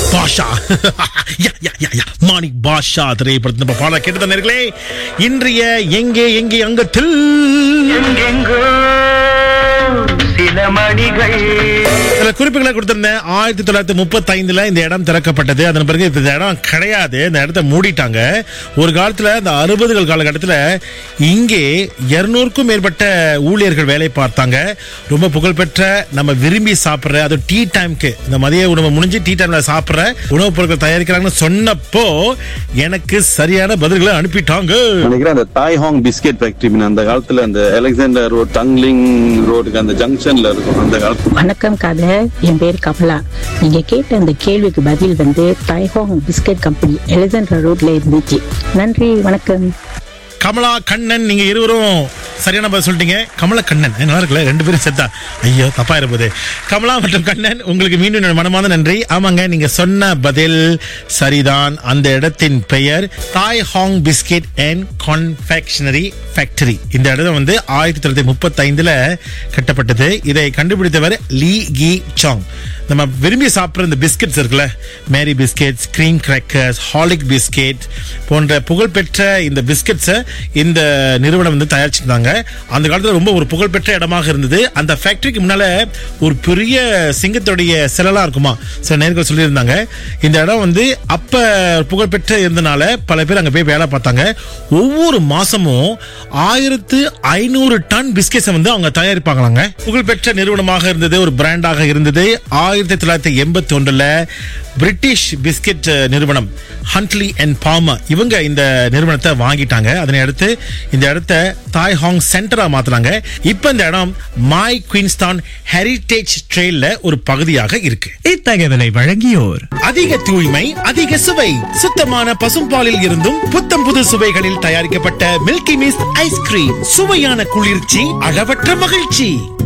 பாஷா யா, யா, யா, யா. மாணிக் பாஷா திரைப்படத்தில் நம்ம பாட கேட்டு நேர்களே இன்றைய எங்கே எங்கே அங்கத்தில் எங்கெங்கோ சில மணிகள் சில குறிப்புகளை கொடுத்திருந்தேன் ஆயிரத்தி தொள்ளாயிரத்தி முப்பத்தி ஐந்துல இந்த இடம் திறக்கப்பட்டது அதன் பிறகு இந்த இடம் கிடையாது இந்த இடத்த மூடிட்டாங்க ஒரு காலத்துல இந்த அறுபதுகள் காலகட்டத்தில் இங்கே இருநூறுக்கும் மேற்பட்ட ஊழியர்கள் வேலை பார்த்தாங்க ரொம்ப புகழ்பெற்ற நம்ம விரும்பி சாப்பிடுற அது டீ டைம்க்கு இந்த மதிய உணவு முடிஞ்சு டீ டைம்ல சாப்பிடுற உணவுப் பொருட்கள் தயாரிக்கிறாங்கன்னு சொன்னப்போ எனக்கு சரியான பதில்களை அனுப்பிட்டாங்க நினைக்கிறேன் அந்த தாய் ஹாங் பிஸ்கெட் ஃபேக்டரி அந்த காலத்துல அந்த அலெக்சாண்டர் ரோட் டங்லிங் ரோடுக்கு அந்த ஜங்ஷன்ல இருக்கும் அந்த காலத்துல வணக்கம் காதர் என் பேர் கமலா நீங்க கேட்ட அந்த கேள்விக்கு பதில் வந்து தைஹோங் பிஸ்கட் கம்பெனி எலிசன்ட்ரா ரோட்ல இருந்துச்சு நன்றி வணக்கம் கமலா கண்ணன் நீங்க இருவரும் சரியான பதில் சொல்லிட்டீங்க கமலா கண்ணன் ஏ, நல்லா இருக்குல்ல ரெண்டு பேரும் செத்தா ஐயோ தப்பா இருப்பது கமலா மற்றும் கண்ணன் உங்களுக்கு மீண்டும் என்னோட மனமார்ந்த நன்றி ஆமாங்க நீங்க சொன்ன பதில் சரிதான் அந்த இடத்தின் பெயர் Thai Hong biscuit and confectionery factory இந்த இடம் வந்து ஆயிரத்தி தொள்ளாயிரத்தி முப்பத்தி ஐந்துல கட்டப்பட்டது இதை கண்டுபிடித்தவர் லீ கி சாங் நம்ம விரும்பி சாப்பிட்ற இந்த பிஸ்கெட்ஸ் இருக்குல்ல மேரி பிஸ்கெட்ஸ் கிரீம் கிராக்கர்ஸ் ஹாலிக் பிஸ்கெட் போன்ற புகழ்பெற்ற இந்த பிஸ்கெட்ஸை இந்த நிறுவனம் வந்து தயாரிச்சிருந்தாங்க அந்த காலத்துல ரொம்ப ஒரு புகழ்பெற்ற இடமாக இருந்தது அந்த ஃபேக்டரிக்கு முன்னால ஒரு பெரிய சிங்கத்துடைய சிலலா இருக்குமா சில நேர்கள் சொல்லியிருந்தாங்க இந்த இடம் வந்து அப்ப புகழ்பெற்ற இருந்தனால பல பேர் அங்க போய் வேலை பார்த்தாங்க ஒவ்வொரு மாசமும் ஆயிரத்து ஐநூறு டன் பிஸ்கெட்ஸை வந்து அவங்க தயாரிப்பாங்களாங்க புகழ்பெற்ற நிறுவனமாக இருந்தது ஒரு பிராண்டாக இருந்தது ஆயிரத்தி தொள்ளாயிரத்தி எண்பத்தி ஒன்றுல பிரிட்டிஷ் பிஸ்கெட் நிறுவனம் ஹண்ட்லி அண்ட் பாமா இவங்க இந்த நிறுவனத்தை வாங்கிட்டாங்க அதனை அடுத்து இந்த இடத்த தாய் ஹாங் சென்டரா மாத்துறாங்க இப்ப இந்த இடம் மை குயின்ஸ்டான் ஹெரிடேஜ் ட்ரெயில்ல ஒரு பகுதியாக இருக்கு இத்தகவலை வழங்கியோர் அதிக தூய்மை அதிக சுவை சுத்தமான பசும்பாலில் இருந்தும் புத்தம் புது சுவைகளில் தயாரிக்கப்பட்ட மில்கி மிஸ் ஐஸ்கிரீம் சுவையான குளிர்ச்சி அளவற்ற மகிழ்ச்சி